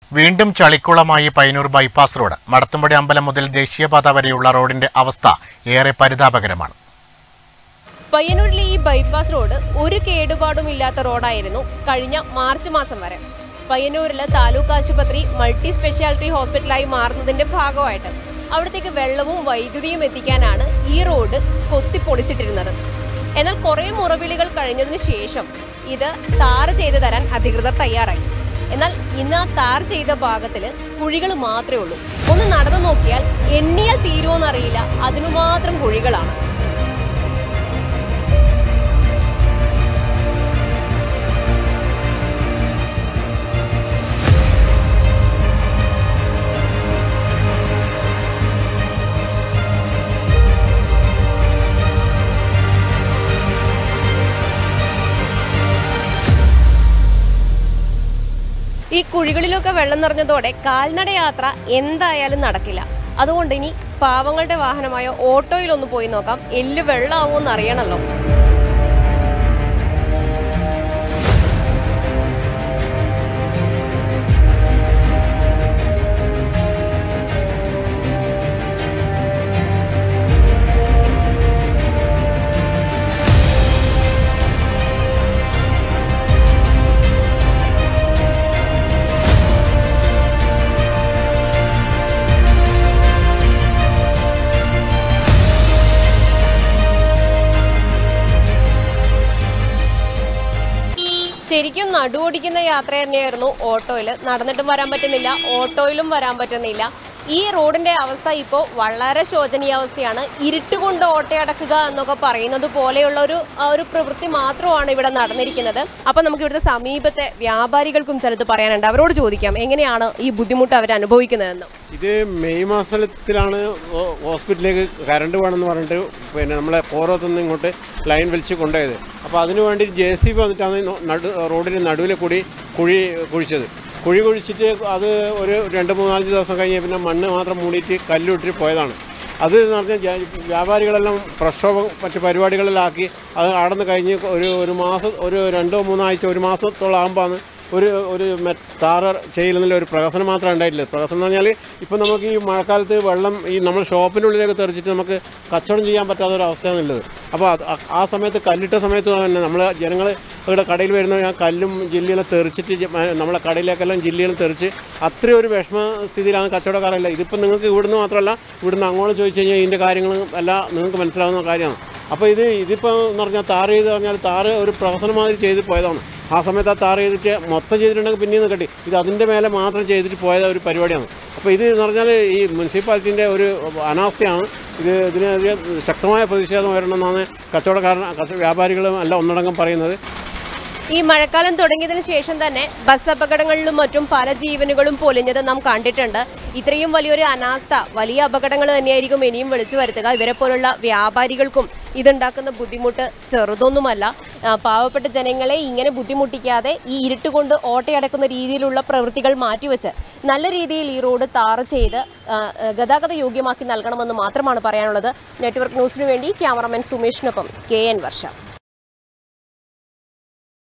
വീണ്ടും ചളിക്കുളമായി Payyanur bypass road Madathumpadi അമ്പലം മുതൽ ദേശീയപാത വരെയുള്ള റോഡിന്റെ അവസ്ഥ ഏറെ പരിതാപകരമാണ് പയ്യന്നൂരിലെ ഈ ബൈപ്പാസ് റോഡ് ഒരു കേടുപാടും ഇല്ലാത്ത റോഡായിരുന്നു കഴിഞ്ഞ മാർച്ച് മാസം വരെ പയ്യന്നൂരിലെ താലൂക്ക് ആശുപത്രി മൾട്ടി സ്പെഷ്യാലിറ്റി ഹോസ്പിറ്റലായി മാറുന്നതിന്റെ ഭാഗമായിട്ട് അവിടത്തേക്ക് വെള്ളവും വൈദ്യുതിയും എത്തിക്കാനാണ് ഈ റോഡ് കൊത്തിപ്പൊളിച്ചിട്ടിരുന്നത് എന്നാൽ കുറേ മുറവിളികൾ കഴിഞ്ഞതിന് ശേഷം ഇത് ടാർ ചെയ്ത് തരാൻ അധികൃതർ തയ്യാറായി എന്നാൽ ഇന്ന് ആ ടാർ ചെയ്ത ഭാഗത്തിൽ കുഴികൾ മാത്രമേ ഉള്ളൂ ഒന്ന് നടന്നു നോക്കിയാൽ എണ്ണിയാൽ തീരുമോന്നറിയില്ല അതിനു മാത്രം കുഴികളാണ് ഈ കുഴികളിലൊക്കെ വെള്ളം നിറഞ്ഞതോടെ കാൽനട യാത്ര എന്തായാലും നടക്കില്ല അതുകൊണ്ട് ഇനി പാവങ്ങളുടെ വാഹനമായ ഓട്ടോയിലൊന്ന് പോയി നോക്കാം എല്ല് വെള്ളമാവോ എന്ന് അറിയണമല്ലോ ശരിക്കും നടുവോടിക്കുന്ന യാത്ര തന്നെയായിരുന്നു ഓട്ടോയിൽ നടന്നിട്ടും വരാൻ പറ്റുന്നില്ല ഓട്ടോയിലും വരാൻ പറ്റുന്നില്ല ഈ റോഡിന്റെ അവസ്ഥ ഇപ്പോൾ വളരെ ശോചനീയാവസ്ഥയാണ് ഇരുട്ട് കൊണ്ട് ഓട്ടയടക്കുക എന്നൊക്കെ പറയുന്നത് പോലെയുള്ള ഒരു ആ ഒരു പ്രവൃത്തി മാത്രമാണ് ഇവിടെ നടന്നിരിക്കുന്നത് അപ്പം നമുക്ക് ഇവിടുത്തെ സമീപത്തെ വ്യാപാരികൾക്കും ചിലത് പറയാനുണ്ട് അവരോട് ചോദിക്കാം എങ്ങനെയാണ് ഈ ബുദ്ധിമുട്ട് അവർ അനുഭവിക്കുന്നതെന്ന് ഇത് മെയ് മാസത്തിലാണ് ഹോ- ഹോസ്പിറ്റലിലേക്ക് കറണ്ട് വേണമെന്ന് പറഞ്ഞിട്ട് പിന്നെ നമ്മളെ പോറത്തുനിന്ന് ഇങ്ങോട്ട് ലൈൻ വലിച്ച് കൊണ്ടുപോയത് അപ്പോൾ അതിനു വേണ്ടി ജെ സി ബി വന്നിട്ടാണ് നോ- നടു റോഡിന് നടുവിൽ കൂടി കുഴി കുഴിച്ചത് കുഴി കുഴിച്ചിട്ട് അത് ഒരു രണ്ട് മൂന്നാലഞ്ച് ദിവസം കഴിഞ്ഞ് പിന്നെ മണ്ണ് മാത്രം മൂടിയിട്ട് കല്ലിട്ടിട്ട് പോയതാണ് അത് എന്ന് പറഞ്ഞാൽ ജ- വ്യാപാരികളെല്ലാം പ്രക്ഷോഭം മറ്റ് പരിപാടികളിലാക്കി അത് ആടന്ന് കഴിഞ്ഞ് ഒരു ഒരു മാസം ഒരു രണ്ടോ മൂന്നോ ആഴ്ച ഒരു മാസത്തോളം ആകുമ്പോഴാണ് ഒരു ഒരു മെ- താറ് ചെയ്യലെന്നുള്ള ഒരു പ്രഹസനം മാത്രമേ ഉണ്ടായിട്ടില്ല പ്രഹസനം എന്ന് പറഞ്ഞാൽ ഇപ്പോൾ നമുക്ക് ഈ മഴക്കാലത്ത് വെള്ളം ഈ നമ്മൾ ഷോപ്പിൻ്റെ ഉള്ളിലേക്ക് തെറിച്ചിട്ട് നമുക്ക് കച്ചവടം ചെയ്യാൻ പറ്റാത്ത ഒരു അവസ്ഥയാണുള്ളത് അപ്പോൾ അത് ആ- ആ സമയത്ത് കല്ലിട്ട സമയത്ത് തന്നെ നമ്മൾ ജനങ്ങൾ ഇവിടെ കടയിൽ വരുന്ന ആ കല്ലും ജില്ലയിലും തെറിച്ചിട്ട് ജ- മ- നമ്മളെ കടയിലേക്കെല്ലാം ജില്ലയിലും തെറിച്ച് അത്രയും ഒരു വിഷമ സ്ഥിതിയിലാണ് കച്ചവടക്കാരല്ല ഇതിപ്പോൾ നിങ്ങൾക്ക് ഇവിടുന്ന് മാത്രമല്ല ഇവിടുന്ന് അങ്ങോട്ട് ചോദിച്ചു കഴിഞ്ഞാൽ ഇതിൻ്റെ കാര്യങ്ങളും എല്ലാം നിങ്ങൾക്ക് മനസ്സിലാവുന്ന കാര്യമാണ് അപ്പോൾ ഇത് ഇതിപ്പോൾ എന്ന് പറഞ്ഞാൽ താറ് ചെയ്ത് പറഞ്ഞാൽ താറ് ഒരു പ്രഹസനം മാതിരി ചെയ്ത് പോയതാണ് ആ സമയത്ത് ആ താറ് ചെയ്തിട്ട് മൊത്തം ചെയ്തിട്ടുണ്ടെങ്കിൽ പിന്നെയും കെട്ടി ഇത് അതിൻ്റെ മേലെ മാത്രം ചെയ്തിട്ട് പോയ ഒരു പരിപാടിയാണ് അപ്പോൾ ഇത് എന്ന് പറഞ്ഞാൽ ഈ മുനിസിപ്പാലിറ്റിൻ്റെ ഒരു അനാസ്ഥയാണ് ഇത് ഇതിനെതിരെ ശക്തമായ പ്രതിഷേധം വരണമെന്നാണ് കച്ചവടക്കാരൻ കച്ച- വ്യാപാരികളും എല്ലാം ഒന്നടങ്കം പറയുന്നത് ഈ മഴക്കാലം തുടങ്ങിയതിനു ശേഷം തന്നെ ബസ് അപകടങ്ങളിലും മറ്റും പല ജീവനുകളും പൊലിഞ്ഞത് നാം കണ്ടിട്ടുണ്ട് ഇത്രയും വലിയൊരു അനാസ്ഥ വലിയ അപകടങ്ങൾ തന്നെയായിരിക്കും ഇനിയും വിളിച്ചു വരുത്തുക ഇവരെ പോലുള്ള വ്യാപാരികൾക്കും ഇതുണ്ടാക്കുന്ന ബുദ്ധിമുട്ട് ചെറുതൊന്നുമല്ല ആ, പാവപ്പെട്ട ജനങ്ങളെ ഇങ്ങനെ ബുദ്ധിമുട്ടിക്കാതെ ഈ ഇരുട്ട് കൊണ്ട് ഓട്ടയടക്കുന്ന രീതിയിലുള്ള പ്രവൃത്തികൾ മാറ്റിവെച്ച് നല്ല രീതിയിൽ ഈ റോഡ് താറ് ചെയ്ത് ആ, ഗതാഗത യോഗ്യമാക്കി നൽകണമെന്ന് മാത്രമാണ് പറയാനുള്ളത് നെറ്റ്വർക്ക് ന്യൂസിനു വേണ്ടി ക്യാമറമാൻ സുമേഷിനൊപ്പം കെ എൻ വർഷ